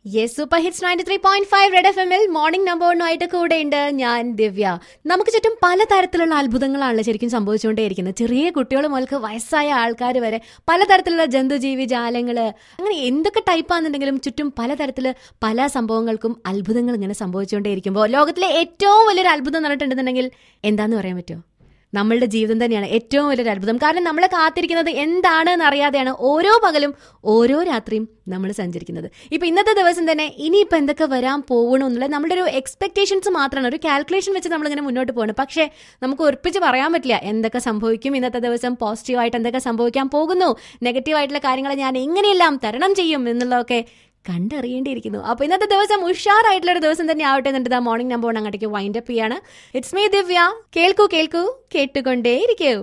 yes super hits ninety three point five red F എമ്മിൽ morning നമ്പറിനുമായിട്ട് കൂടെയുണ്ട് ഞാൻ ദിവ്യ നമുക്ക് ചുറ്റും പലതരത്തിലുള്ള അത്ഭുതങ്ങളാണല്ലോ ശരിക്കും സംഭവിച്ചുകൊണ്ടേയിരിക്കുന്നത് ചെറിയ കുട്ടികൾ മുതൽക്ക് വയസ്സായ ആൾക്കാർ വരെ പലതരത്തിലുള്ള ജന്തുജീവി ജാലങ്ങൾ അങ്ങനെ എന്തൊക്കെ ടൈപ്പാണെന്നുണ്ടെങ്കിലും ചുറ്റും പലതരത്തിൽ പല സംഭവങ്ങൾക്കും അത്ഭുതങ്ങൾ ഇങ്ങനെ സംഭവിച്ചുകൊണ്ടേയിരിക്കുമ്പോൾ ലോകത്തിലെ ഏറ്റവും വലിയൊരു അത്ഭുതം നടന്നിട്ടുണ്ടെന്നുണ്ടെങ്കിൽ എന്താന്ന് പറയാൻ പറ്റുമോ നമ്മളുടെ ജീവിതം തന്നെയാണ് ഏറ്റവും വലിയൊരു അത്ഭുതം കാരണം നമ്മളെ കാത്തിരിക്കുന്നത് എന്താണ് എന്ന് അറിയാതെയാണ് ഓരോ പകലും ഓരോ രാത്രിയും നമ്മൾ സഞ്ചരിക്കുന്നത് ഇപ്പൊ ഇന്നത്തെ ദിവസം തന്നെ ഇനിയിപ്പോ എന്തൊക്കെ വരാൻ പോകണം എന്നുള്ളത് നമ്മുടെ ഒരു എക്സ്പെക്ടേഷൻസ് മാത്രമാണ് ഒരു കാൽക്കുലേഷൻ വെച്ച് നമ്മളിങ്ങനെ മുന്നോട്ട് പോകണം പക്ഷേ നമുക്ക് ഉറപ്പിച്ച് പറയാൻ പറ്റില്ല എന്തൊക്കെ സംഭവിക്കും ഇന്നത്തെ ദിവസം പോസിറ്റീവായിട്ട് എന്തൊക്കെ സംഭവിക്കാൻ പോകുന്നു നെഗറ്റീവായിട്ടുള്ള കാര്യങ്ങൾ ഞാൻ എങ്ങനെയെല്ലാം തരണം ചെയ്യും എന്നുള്ളതൊക്കെ കണ്ടറിയേണ്ടിയിരിക്കുന്നു അപ്പൊ ഇന്നത്തെ ദിവസം ഉഷാറായിട്ടുള്ള ഒരു ദിവസം തന്നെ ആവട്ടെ എന്നിട്ട് മോർണിംഗ് നമ്പർ അങ്ങോട്ടേക്ക് വൈൻഡ് അപ്പ് ചെയ്യാണ് ഇറ്റ്സ് മീ ദിവ്യ കേൾക്കൂ കേൾക്കൂ കേട്ടുകൊണ്ടേ ഇരിക്കൂ